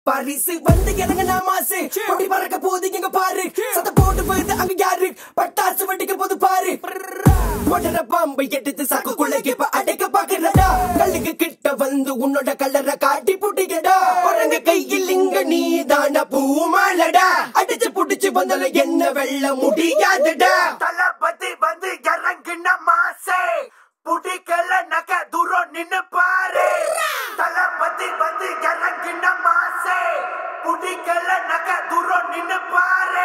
பரிசு வந்து இறங்குனா மாசு கொடி பறக்க போது இங்க பாரு சத்த போட்டு போயிட்டு அங்க யாரு பட்டாசு வெடிக்க போது பாரு ஒடர பாம்பை எடுத்து சாக்குக்குள்ள இப்ப அடைக்க பாக்குறடா கல்லுக்கு கிட்ட வந்து உன்னோட கல்லற காட்டி புட்டிக்கடா குரங்க கையில் இங்க நீ தாண்ட பூமாலடா அடிச்சு புடிச்சு வந்தல என்ன வெல்ல முடியாதுடா தளபதி வந்து இறங்குன மாசே புடிக்கல நக தூரம் நின்னு பாரு தளபதி வந்து இறங்குன மாசே புடிக்கல நக தூரம் நின்னு பாரு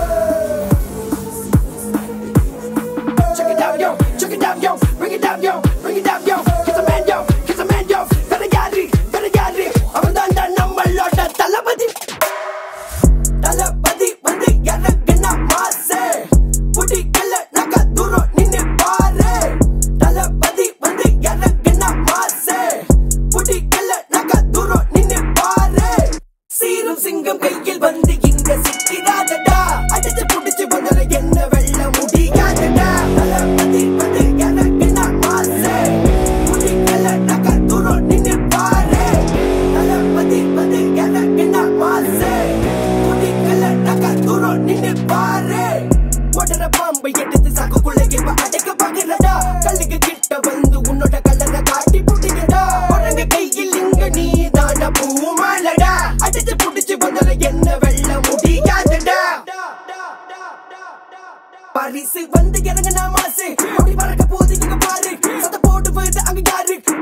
Check it out, yo, check it out, yo, bring it down, yo, bring it down, yo, kiss a man, yo, kiss a man, yo, வேற யாரு, வேற யாரு, அவன் தான்டா நம்மளோட தளபதி தளபதி வந்து இறங்குனா மாசு புடிக்கல நக தூரம் நின்னு பாரு தளபதி வந்து இறங்குனா மாசு புடிக்கல நக தூரம் நின்னு பாரு சீரும் சிங்கம் கையில் வந்து இங்க சிக்கிறாதடா அடிச்சு புடிச்சு வந்தல என்ன வெல்ல முடியாதடா தளபதி வந்து இறங்குனா மாசு புடிக்கல நக தூரம் நின்னு பாரு தளபதி வந்து இறங்குனா மாசு புடிக்கல நக தூரம் நின்னு பாரு ஒடர பாம்பை எடுத்து சாக்குக்குள்ள இப்ப அடைக்க பாக்குறடா கல்லுக்கு கிட்ட வந்து உன்னோட கல்லற காட்டி புட்டிக்கடா குரங்க கையில் இங்க நீ தாண்ட பூமாலடா அடிச்சு புடிச்சு வந்தல என்ன வெல்ல முடியாதுடா பரிசு வந்து இறங்குனா மாசு அப்படி பறக்க போது இங்க பாரு சத்த போட்டு போயிட்டு அங்க யாரு